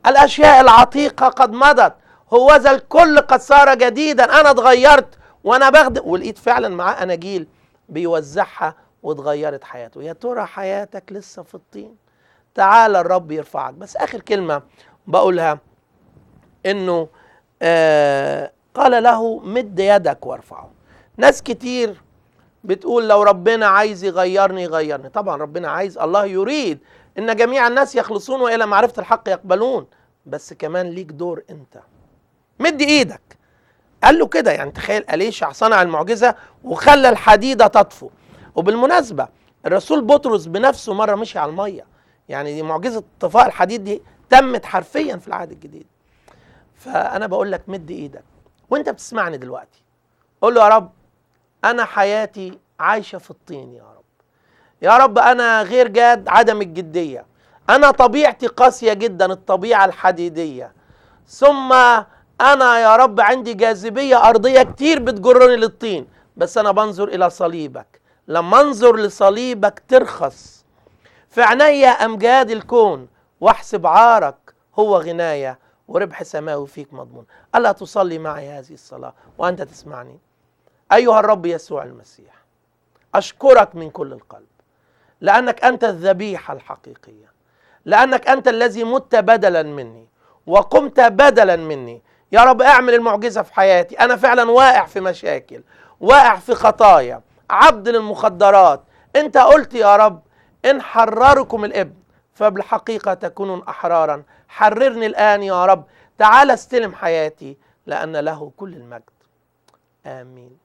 الاشياء العتيقه قد مضت هو ذا الكل قد صار جديدا انا اتغيرت وانا بخدم ولقيت فعلا معاه اناجيل بيوزعها واتغيرت حياته يا ترى حياتك لسه في الطين تعال الرب يرفعك بس اخر كلمه بقولها انه آه قال له مد يدك وارفعه ناس كتير بتقول لو ربنا عايز يغيرني يغيرني طبعا ربنا عايز الله يريد ان جميع الناس يخلصون والى معرفه الحق يقبلون بس كمان ليك دور انت مد ايدك قال له كده يعني تخيل اليشع صنع المعجزه وخلى الحديده تطفو وبالمناسبه الرسول بطرس بنفسه مره مشي على الميه يعني دي معجزه طفاء الحديد دي تمت حرفيا في العهد الجديد فانا بقول لك مد ايدك وانت بتسمعني دلوقتي قول له يا رب انا حياتي عايشه في الطين يا رب يا رب انا غير جاد عدم الجديه انا طبيعتي قاسيه جدا الطبيعه الحديديه ثم انا يا رب عندي جاذبيه ارضيه كتير بتجرني للطين بس انا بنظر الى صليبك لما انظر لصليبك ترخص في عينيا امجاد الكون واحسب عارك هو غنايه وربح سماوي فيك مضمون الا تصلي معي هذه الصلاه وانت تسمعني ايها الرب يسوع المسيح اشكرك من كل القلب لانك انت الذبيحه الحقيقيه لانك انت الذي مت بدلا مني وقمت بدلا مني يا رب اعمل المعجزه في حياتي انا فعلا واقع في مشاكل واقع في خطايا عبد للمخدرات انت قلت يا رب ان حرركم الابن فبالحقيقه تكونون احرارا حررني الان يا رب تعال استلم حياتي لان له كل المجد امين